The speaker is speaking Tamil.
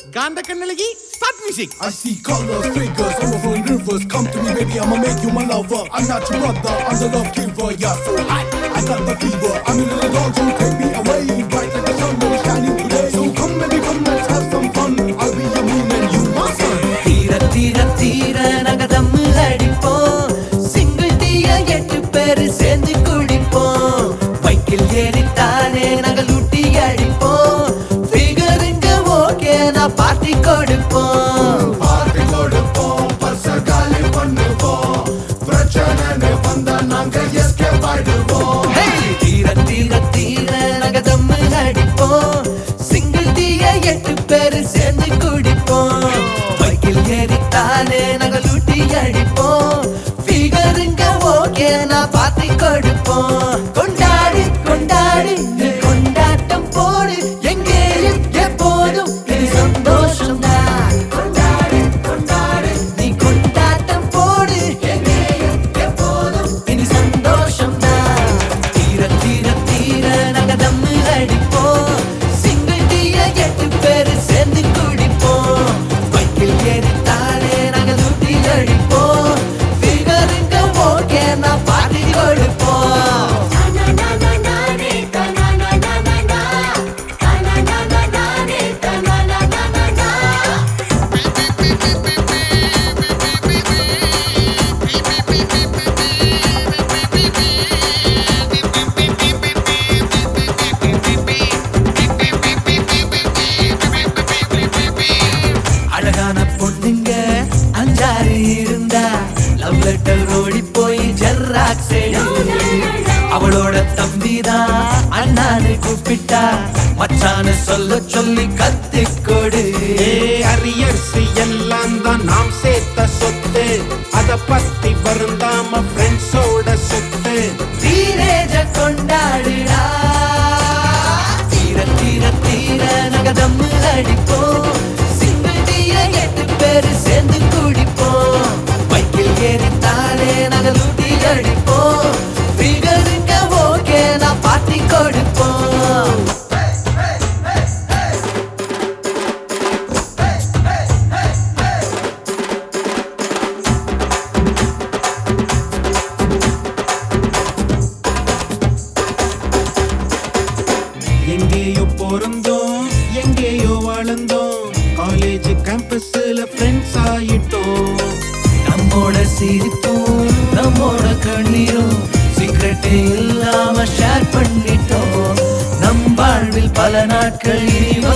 காந்த கண்ணழகி start music I see colors, figures, overflowing rivers. Come to me, baby, I'ma make you my lover. I'm not your brother, I'm the love giver. Yeah, so hot, I got the fever. I'm in the dog, so take me away. Bright like the sun, when it's shining today. So come, baby, come, let's have some fun. I'll be your moon and you my sun. தீர தீர தீர நாங்க தம்மு அடிப்போம் சிங்கிள் டீய எட்டு பேரு சேர்ந்து குடிப்போம் பைக்கில் ஏறித்தானே நாங்க லூட்டி அடிப்போம் ஃபிகருங்க ஓகே நான் பார்ட்டி கொடுப்போம் பார்ட்டி கொடுப்போம், பர்ஸ காலி பண்ணுவோம். பிரச்சனைன்னு வந்தா நாங்க escape ஆயிடுவோம். ஹேய்! தீர தீர தீர நாங்க தம்மு அடிப்போம் சிங்கிள் டீய எட்டு பேரு சேர்ந்து குடிப்போம் பைக்கில் ஏறித்தானே நாங்க லூட்டி அடிப்போம் ஃபிகருங்க ஓகே நான் பார்ட்டி கொடுப்போம் கொண்டாடி கொண்டாடி நீ கொண்டாட்டம் போடு எங்கேயும் எப்போதும் இது சந்தோஷம் தான் கொண்டாடி கொண்டாடி நீ கொண்டாட்டம் போடு எங்கேயும் எப்போதும் இனி சந்தோஷம் தான் தீர தீர தீர நாங்க தம்மு அடிப்போம் சிங்கிள் டீய எட்டு பேரு சேர்ந்து குடிப்போம் பைக்கில் ஏறித்தானே நாங்க லூட்டி அடிப்போம் ஃபிகருங்க ஓகே நான் பாட்டி கொடுப்போம் அழகான பொண்ணுங்க அஞ்சாறு இருந்தா லவ் லெட்டர் ஓடி போய் ஜெர்ராக்ஸ் அவளோட தம்பி தான் அண்ணான்னு கூப்பிட்டா மச்சான்னு சொல்ல சொல்லி கத்து கொடு அரியர்ஸ் எல்லாம் தான் நாம் சேர்த்த சொத்து அத பத்தி வருந்தாம ஃப்ரெண்ட்ஸோட சொத்து தீரேஜ கொண்டாடுடா தீர தீர தீர நகதம்மு அடிப்போம் சிங்கிள் டீய எட்டு பேரு சேர்ந்து குடிப்போம் பைக்கில் ஏறித்தானே நகலூட்டி அடிப்போம் ஃபிகருங்க ஓகே நான் பாட்டி கொடுப்போம் எங்கேயோ பிறந்தோம் எங்கேயோ வளர்ந்தோம் காலேஜ் கேம்பஸ்ல ஃப்ரெண்ட்ஸ் ஆயிட்டோம் நம்மோட சிரிப்பும் நம்மோட கண்ணீரும் சீக்கிரட்டே இல்லாம ஷேர் பண்ணிட்டோம் நம் வாழ்வில் பல நாட்கள் இனி